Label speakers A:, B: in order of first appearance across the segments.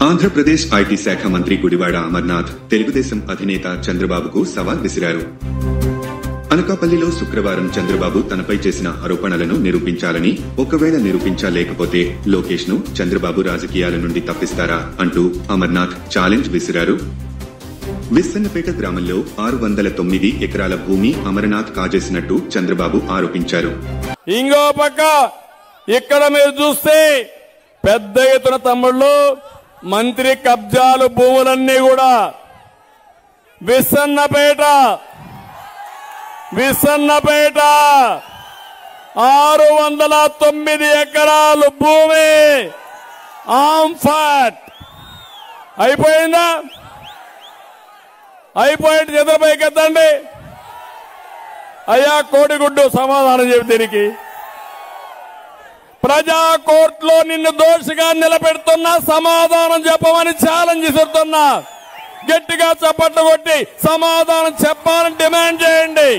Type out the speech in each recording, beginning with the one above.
A: Andhra Pradesh IT శాఖ మంత్రి గుడివాడ అమర్నాథ్ తెలుగుదేశం అధినేత చంద్రబాబుకు సవాల్ విసిరారు అనకాపల్లిలో శుక్రవారం చంద్రబాబు తనపై చేసిన ఆరోపణలను నిరూపించాలని ఒకవేళ నిరూపించలేకపోతే లోకేష్ ను చంద్రబాబు రాజకీయాల నుండి తప్పిస్తారా అంటూ అమర్నాథ్ ఛాలెంజ్ విసిరారు విస్సన్నపేట గ్రామంలో ఆరు వందల తొమ్మిది ఎకరాల భూమి అమరనాథ్ కాజేసినట్టు చంద్రబాబు ఆరోపించారు
B: ఇంకో పక్క ఇక్కడ మీరు చూస్తే పెద్ద ఎత్తున తమ్ముళ్ళు మంత్రి కబ్జాలు భూములన్నీ కూడా విసన్నపేట విసన్నపేట ఆరు వందల తొమ్మిది ఎకరాలు భూమి ఆంఫాట్ అయిపోయిందా అయిపోయింది చేతులపైకి ఎత్తండి అయ్యా కోడిగుడ్డు సమాధానం చెప్పి దీనికి ప్రజా కోర్టులో నిన్ను దోషిగా నిలబెడుతున్నా సమాధానం చెప్పమని ఛాలెంజ్ విసురుతున్నా గట్టిగా చప్పట్లు కొట్టి సమాధానం చెప్పాలని డిమాండ్ చేయండి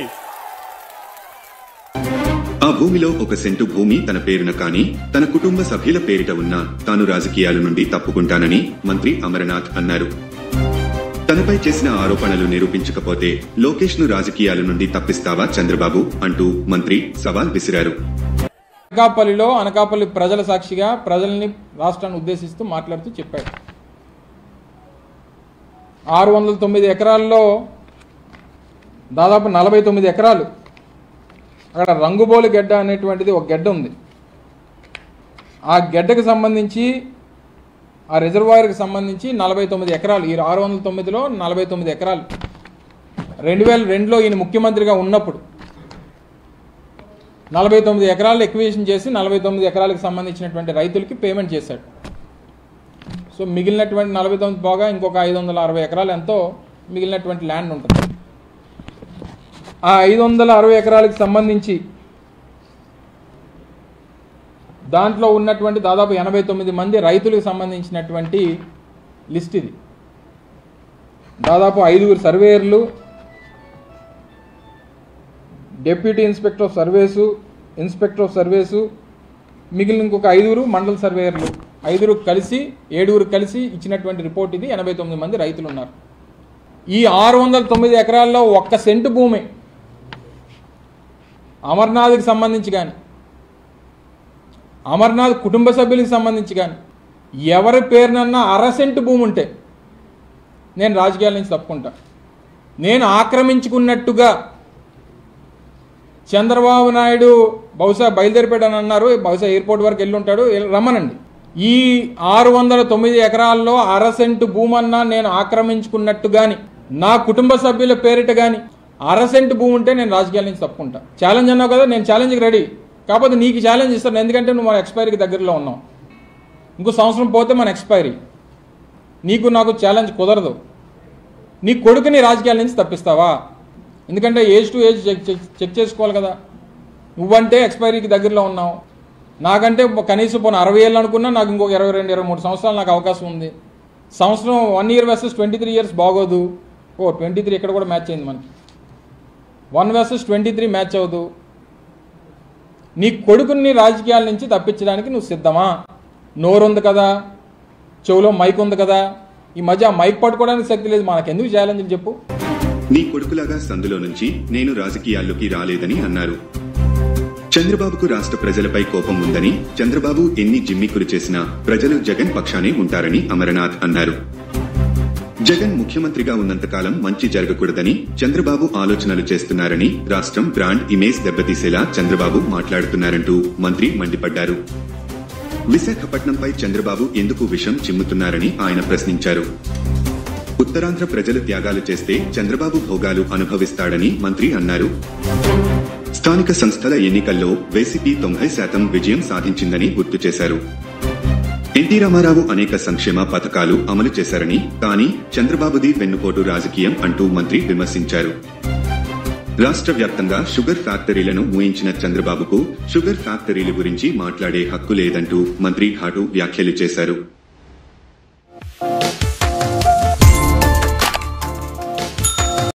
A: ఆ భూమిలో ఒక సెంటు భూమి తన పేరున కాని తన కుటుంబ సభ్యుల పేరిట ఉన్న తాను రాజకీయాల నుండి తప్పుకుంటానని మంత్రి అమరనాథ్ అన్నారు తనపై చేసిన ఆరోపణలు నిరూపించకపోతే లోకేష్ ను రాజకీయాల నుండి తప్పిస్తావా చంద్రబాబు అంటూ మంత్రి సవాల్ విసిరారు
C: అనకాపల్లిలో అనకాపల్లి ప్రజల సాక్షిగా ప్రజల్ని రాష్ట్రాన్ని ఉద్దేశిస్తూ మాట్లాడుతూ చెప్పాడు ఆరు వందల తొమ్మిది ఎకరాల్లో దాదాపు నలభై తొమ్మిది ఎకరాలు అక్కడ రంగుబోలు గెడ్డ అనేటువంటిది ఒక గెడ్డ ఉంది ఆ గెడ్డకు సంబంధించి ఆ రిజర్వాయర్కి సంబంధించి నలభై తొమ్మిది ఎకరాలు ఈ ఆరు వందల తొమ్మిదిలో నలభై తొమ్మిది ఎకరాలు రెండు వేల రెండులో ఈయన ముఖ్యమంత్రిగా ఉన్నప్పుడు నలభై తొమ్మిది ఎకరాలు ఎక్విజిషన్ చేసి నలభై తొమ్మిది ఎకరాలకు సంబంధించినటువంటి రైతులకి పేమెంట్ చేశాడు సో మిగిలినటువంటి నలభై తొమ్మిది పోగా ఇంకొక ఐదు వందల అరవై ఎకరాలు ఎంతో మిగిలినటువంటి ల్యాండ్ ఉంటుంది ఆ ఐదు వందల అరవై ఎకరాలకు సంబంధించి దాంట్లో ఉన్నటువంటి దాదాపు ఎనభై తొమ్మిది మంది రైతులకు సంబంధించినటువంటి లిస్ట్ ఇది దాదాపు ఐదుగురు సర్వేయర్లు deputy inspector of surveys inspector of surveys మిగిలిన ఇంకొక ఐదుగురు మండల సర్వేయర్లు ఐదుగురు కలిసి ఏడుగురు కలిసి ఇచ్చినటువంటి రిపోర్ట్ ఇది ఎనభై తొమ్మిది మంది రైతులు ఉన్నారు ఈ ఆరు వందల తొమ్మిది ఎకరాల్లో ఒక్క సెంటు భూమి అమర్నాథ్కి సంబంధించి కానీ అమర్నాథ్ కుటుంబ సభ్యులకు సంబంధించి కానీ ఎవరి పేరునన్నా అర సెంటు భూమి ఉంటే నేను రాజకీయాల నుంచి తప్పుకుంటా నేను ఆక్రమించుకున్నట్టుగా చంద్రబాబు నాయుడు బహుశా బయలుదేరిపోయాడని అన్నారు బహుశా ఎయిర్పోర్ట్ వరకు వెళ్ళి ఉంటాడు ఎల్- రమ్మనండి ఈ ఆరు వందల తొమ్మిది ఎకరాల్లో అర సెంటు భూమన్నా నేను ఆక్రమించుకున్నట్టు గాని నా కుటుంబ సభ్యుల పేరిట గాని అర సెంటు భూమి ఉంటే నేను రాజకీయాల నుంచి తప్పుకుంటా ఛాలెంజ్ అన్నావు కదా నేను ఛాలెంజ్కి రెడీ కాకపోతే నీకు ఛాలెంజ్ ఇస్తాను ఎందుకంటే నువ్వు మన ఎక్స్పైరీకి దగ్గరలో ఉన్నావు ఇంకో సంవత్సరం పోతే మన ఎక్స్పైరీ నీకు నాకు ఛాలెంజ్ కుదరదు నీ కొడుకుని రాజకీయాల నుంచి తప్పిస్తావా ఎందుకంటే age to age check check check చేసుకోవాలి కదా నువ్వంటే ఎక్స్పైరీకి దగ్గరలో ఉన్నావు నాకంటే కనీసం పోనీ అరవై ఏళ్ళు అనుకున్నా నాకు ఇంకొక ఇరవై రెండు ఇరవై మూడు సంవత్సరాలు నాకు అవకాశం ఉంది సంవత్సరం one year versus twenty three years బాగోదు ఓ ట్వంటీ త్రీ ఇక్కడ కూడా మ్యాచ్ అయింది మనకి one versus twenty three match అవ్వదు నీ కొడుకుని రాజకీయాల నుంచి తప్పించడానికి నువ్వు సిద్ధమా నోరుంది కదా చెవులో మైక్ ఉంది కదా ఈ మధ్య ఆ మైక్ పట్టుకోవడానికి శక్తి లేదు మనకెందుకు ఛాలెంజ్ చెప్పు
A: నీ కొడుకులాగా సందులో నుంచి నేను రాజకీయాల్లోకి రాలేదని అన్నారు చంద్రబాబుకు రాష్ట్ర ప్రజలపై కోపం ఉందని చంద్రబాబు ఎన్ని జిమ్మికులు చేసినా ప్రజలు జగన్ పక్షానే ఉంటారని అమరనాథ్ అన్నారు జగన్ ముఖ్యమంత్రిగా ఉన్నంతకాలం మంచి జరగకూడదని చంద్రబాబు ఆలోచనలు చేస్తున్నారని రాష్ట్రం బ్రాండ్ ఇమేజ్ దెబ్బతీసేలా చంద్రబాబు మాట్లాడుతున్నారంటూ మంత్రి మండిపడ్డారు విశాఖపట్నంపై చంద్రబాబు ఎందుకు విషం చిమ్ముతున్నారని ఆయన ప్రశ్నించారు ఉత్తరాంధ్ర ప్రజలు త్యాగాలు చేస్తే చంద్రబాబు భోగాలు అనుభవిస్తాడని మంత్రి అన్నారు స్థానిక సంస్థల ఎన్నికల్లో వైసీపీ తొంభై శాతం విజయం సాధించిందని గుర్తు చేశారు ఎన్టీ రామారావు అనేక సంక్షేమ పథకాలు అమలు చేశారని కానీ చంద్రబాబుది వెన్నుపోటు రాజకీయం అంటూ మంత్రి విమర్శించారు రాష్ట్ర వ్యాప్తంగా షుగర్ ఫ్యాక్టరీలను మూయించిన చంద్రబాబుకు షుగర్ ఫ్యాక్టరీల గురించి మాట్లాడే హక్కు లేదంటూ మంత్రి ఘాటు వ్యాఖ్యలు చేశారు